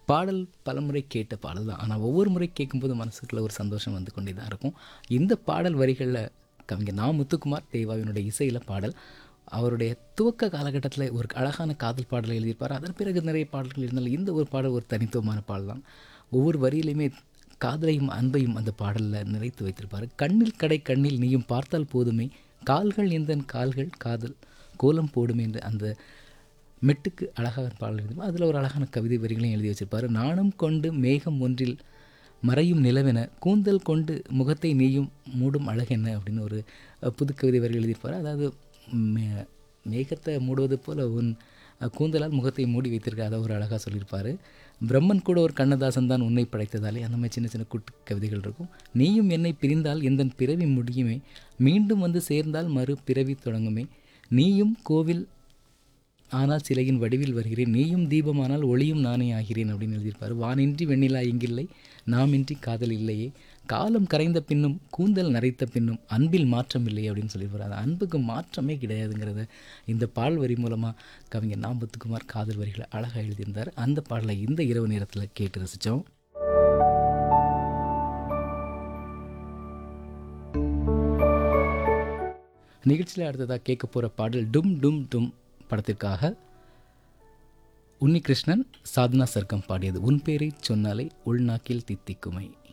பாடல் பலமுறை கேட்ட பாடல் தான் ஆனால் ஒவ்வொரு முறை கேட்கும்போது மனசுக்குள்ள ஒரு சந்தோஷம் வந்து கொண்டே தான் இருக்கும் இந்த பாடல் வரிகளில் கவிஞர் நா முத்துக்குமார் தேவாவினுடைய இசையில் பாடல் அவருடைய துவக்க காலகட்டத்தில் ஒரு அழகான காதல் பாடலை எழுதியிருப்பார் அதன் பிறகு நிறைய பாடல்கள் இருந்தாலும் இந்த ஒரு பாடல் ஒரு தனித்துவமான பாடல் தான் ஒவ்வொரு வரியிலையுமே காதலையும் அன்பையும் அந்த பாடலில் நிறைத்து வைத்திருப்பார் கண்ணில் கடை கண்ணில் நீயும் பார்த்தால் போதுமே கால்கள் எந்தன் கால்கள் காதல் கோலம் போடுமே என்று அந்த மெட்டுக்கு அழகாக பாடல் எழுதி அதில் ஒரு அழகான கவிதை வரிகளையும் எழுதி வச்சிருப்பார் நாணம் கொண்டு மேகம் ஒன்றில் மறையும் நிலவென கூந்தல் கொண்டு முகத்தை நீயும் மூடும் அழகென்ன அப்படின்னு ஒரு அஹ், புது கவிதை வரிகள் எழுதியிருப்பார் அதாவது மே- மேகத்தை மூடுவது போல் உன் அஹ், கூந்தலால் முகத்தை மூடி வைத்திருக்க அதை ஒரு அழகாக சொல்லியிருப்பார் பிரம்மன் கூட ஒரு கண்ணதாசன் தான் உன்னை படைத்ததாலே அந்த மாதிரி சின்ன சின்ன குட்டி கவிதைகள் இருக்கும் நீயும் என்னை பிரிந்தால் எந்த பிறவி முடியுமே மீண்டும் வந்து சேர்ந்தால் மறு பிறவி தொடங்குமே நீயும் கோவில் ஆனால் சிலையின் வடிவில் வருகிறேன் நீயும் தீபமானால் ஒளியும் நானே ஆகிறேன் அப்படின்னு எழுதியிருப்பார் வானின்றி வெண்ணிலா இங்கில்லை நாமின்றி காதல் இல்லையே காலம் கரைந்த பின்னும் கூந்தல் நரைத்த பின்னும் அன்பில் மாற்றம் இல்லை அப்படின்னு சொல்லியிருப்பார் அந்த அன்புக்கு மாற்றமே கிடையாதுங்கிறத இந்த பாடல் வரி மூலமாக கவிஞர் நாம்பத்துக்குமார் காதல் வரிகளை அழகாக எழுதியிருந்தார் அந்த பாடலை இந்த இரவு நேரத்தில் கேட்டு ரசித்தோம் நிகழ்ச்சியில் அடுத்ததாக கேட்க போகிற பாடல் டும் டும் டும் படத்திற்காக உன்னிகிருஷ்ணன் சாதனா சர்க்கம் பாடியது உன் பேரை சொன்னாலே உள்நாக்கில் தித்திக்குமை